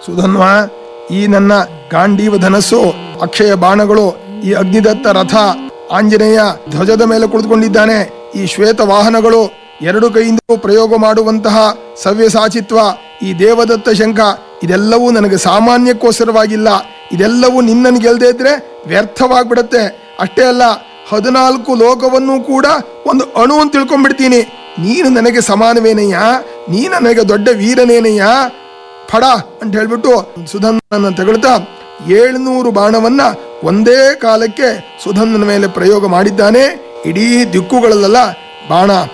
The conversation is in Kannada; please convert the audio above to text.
ಸುಧನ್ವ ಈ ನನ್ನ ಗಾಂಡೀವ ಧನಸ್ಸು ಅಕ್ಷಯ ಬಾಣಗಳು ಈ ಅಗ್ನಿದತ್ತ ರಥ ಆಂಜನೇಯ ಧ್ವಜದ ಮೇಲೆ ಕುಳಿತುಕೊಂಡಿದ್ದಾನೆ ಈ ಶ್ವೇತ ವಾಹನಗಳು ಎರಡು ಕೈಯಿಂದ ಪ್ರಯೋಗ ಮಾಡುವಂತಹ ಸವ್ಯಸಾಚಿತ್ವ ಈ ದೇವದತ್ತ ಶಂಖ ಇದೆಲ್ಲವೂ ನನಗೆ ಸಾಮಾನ್ಯಕ್ಕೋಸ್ಕರವಾಗಿಲ್ಲ ಇದೆಲ್ಲವೂ ನಿನ್ನನ್ನು ಗೆಲ್ದೇ ಇದ್ರೆ ವ್ಯರ್ಥವಾಗ್ಬಿಡತ್ತೆ ಅಷ್ಟೇ ಅಲ್ಲ ಹದಿನಾಲ್ಕು ಲೋಕವನ್ನು ಕೂಡ ಒಂದು ಅಣು ಅಂತ ತಿಳ್ಕೊಂಡ್ಬಿಡ್ತೀನಿ ನೀನು ನನಗೆ ಸಮಾನವೇನಯ್ಯ ನೀ ನನಗೆ ದೊಡ್ಡ ವೀರನೇನಯ್ಯ ಫಡ ಅಂತ ಹೇಳ್ಬಿಟ್ಟು ಸುಧನ್ವನ ತೆಗಳ್ತಾ ಏಳ್ನೂರು ಬಾಣವನ್ನ ಒಂದೇ ಕಾಲಕ್ಕೆ ಸುಧನ್ವನ ಮೇಲೆ ಪ್ರಯೋಗ ಮಾಡಿದ್ದಾನೆ ಇಡೀ ದಿಕ್ಕುಗಳಲ್ಲೆಲ್ಲ ಬಾಣ